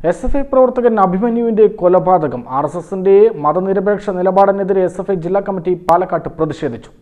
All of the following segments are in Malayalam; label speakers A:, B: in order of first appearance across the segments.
A: എസ് എഫ് ഐ പ്രവർത്തകൻ അഭിമന്യുവിന്റെ കൊലപാതകം ആർ എസ് എസിന്റെ മതനിരപേക്ഷ നിലപാടിനെതിരെ എസ് എഫ് ഐ ജില്ലാ കമ്മിറ്റി പാലക്കാട്ട് പ്രതിഷേധിച്ചു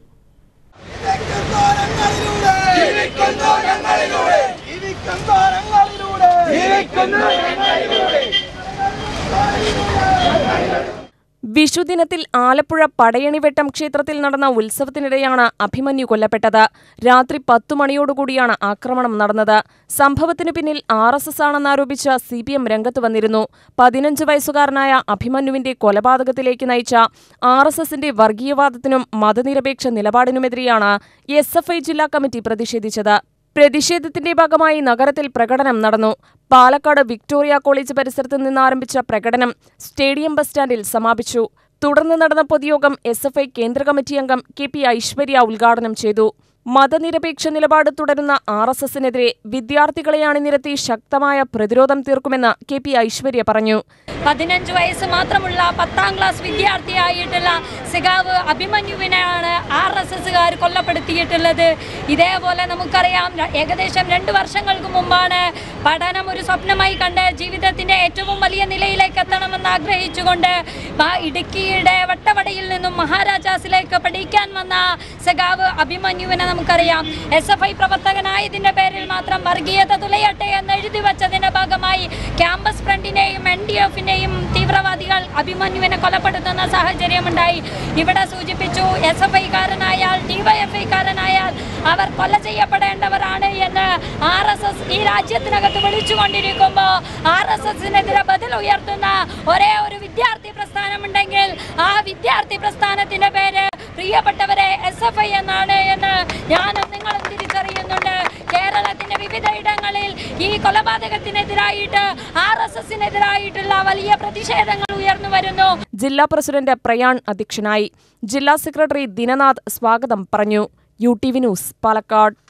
B: വിഷുദിനത്തിൽ ആലപ്പുഴ പടയണിവെട്ടം ക്ഷേത്രത്തിൽ നടന്ന ഉത്സവത്തിനിടെയാണ് അഭിമന്യു കൊല്ലപ്പെട്ടത് രാത്രി പത്തു മണിയോടുകൂടിയാണ് ആക്രമണം നടന്നത് സംഭവത്തിനു പിന്നിൽ ആർ എസ് എസ് ആണെന്നാരോപിച്ച് സി പി എം രംഗത്ത് വന്നിരുന്നു പതിനഞ്ച് വയസ്സുകാരനായ അഭിമന്യുവിന്റെ കൊലപാതകത്തിലേക്ക് നയിച്ച ആർ എസ് എസിന്റെ വർഗീയവാദത്തിനും മതനിരപേക്ഷ നിലപാടിനുമെതിരെയാണ് എസ് എഫ് ഐ ജില്ലാ കമ്മിറ്റി പ്രതിഷേധിച്ചത് പ്രതിഷേധത്തിന്റെ ഭാഗമായി നഗരത്തിൽ പ്രകടനം നടന്നു പാലക്കാട് വിക്ടോറിയ കോളേജ് പരിസരത്ത് നിന്ന് ആരംഭിച്ച പ്രകടനം സ്റ്റേഡിയം ബസ് സ്റ്റാൻഡിൽ സമാപിച്ചു തുടർന്ന് നടന്ന പൊതുയോഗം എസ് എഫ് ഐ കേന്ദ്ര കമ്മിറ്റി അംഗം കെ പി ഐശ്വര്യ ഉദ്ഘാടനം ചെയ്തു മതനിരപേക്ഷ നിലപാട് തുടരുന്ന ആർ എസ് എസിനെതിരെ വിദ്യാർത്ഥികളെ അണിനിരത്തി ശക്തമായ പ്രതിരോധം തീർക്കുമെന്ന് കെ പി ഐശ്വര്യ പറഞ്ഞു
C: പതിനഞ്ച് വയസ്സ് മാത്രമുള്ള പത്താം ക്ലാസ് വിദ്യാർത്ഥിയായിട്ടുള്ള സിഗാവ് അഭിമന്യുവിനെയാണ് ആർ എസ് എസുകാർ കൊല്ലപ്പെടുത്തിയിട്ടുള്ളത് ഇതേപോലെ നമുക്കറിയാം ര- ഏകദേശം രണ്ട് വർഷങ്ങൾക്ക് മുമ്പാണ് പഠനം ഒരു സ്വപ്നമായി കണ്ട് ജീവിതത്തിന്റെ ഏറ്റവും വലിയ നിലയിലേക്ക് എത്തണമെന്ന് ആഗ്രഹിച്ചുകൊണ്ട് ആ ഇടുക്കിയുടെ വട്ടവടയിൽ നിന്നും മഹാരാജാസിലേക്ക് പഠിക്കാൻ വന്ന സഖാവ് അഭിമന്യുവിനെ നമുക്കറിയാം എസ് എഫ് ഐ പ്രവർത്തകനായതിന്റെ പേരിൽ മാത്രം വർഗീയത തുലയട്ടെ എന്ന് എഴുതി വച്ചതിന്റെ ഭാഗമായി ക്യാമ്പസ് ഫ്രണ്ടിനെയും എൻ ഡി എഫിനെയും തീവ്രവാദികൾ അഭിമന്യുവിനെ കൊലപ്പെടുത്തുന്ന സാഹചര്യമുണ്ടായി ഇവിടെ സൂചിപ്പിച്ചു എസ് എഫ് ഐക്കാരനായാൽ ഡിവൈഎഫ്ഐക്കാരനായാൽ അവർ കൊല ചെയ്യപ്പെടേണ്ടവരാണ് എന്ന് ആർ എസ് എസ് ഈ രാജ്യത്തിനകത്ത് വിളിച്ചുകൊണ്ടിരിക്കുമ്പോൾ ആർ എസ് എസിനെതിരെ ബദൽ ഉയർത്തുന്ന ഒരേ ഒരു വിദ്യാർത്ഥി പ്രസ്ഥാനമുണ്ടെങ്കിൽ ആ വിദ്യാർത്ഥി പ്രസ്ഥാനത്തിന്റെ പേര് പ്രിയപ്പെട്ടവരെ എസ് എഫ് ഐ എന്നാണ് എന്ന് ഞാനും നിങ്ങളും തിരിച്ചറിയുന്നുണ്ട് കേരളത്തിന്റെ വിവിധ ഇടങ്ങളിൽ ഈ കൊലപാതകത്തിനെതിരായിട്ട് ആർ എസ് എസിനെതിരായിട്ടുള്ള വലിയ പ്രതിഷേധങ്ങൾ ഉയർന്നു വരുന്നു
B: ജില്ലാ പ്രസിഡന്റ് പ്രയാൺ അധ്യക്ഷനായി ജില്ലാ സെക്രട്ടറി ദിനനാഥ് സ്വാഗതം പറഞ്ഞു U T V news Palakkad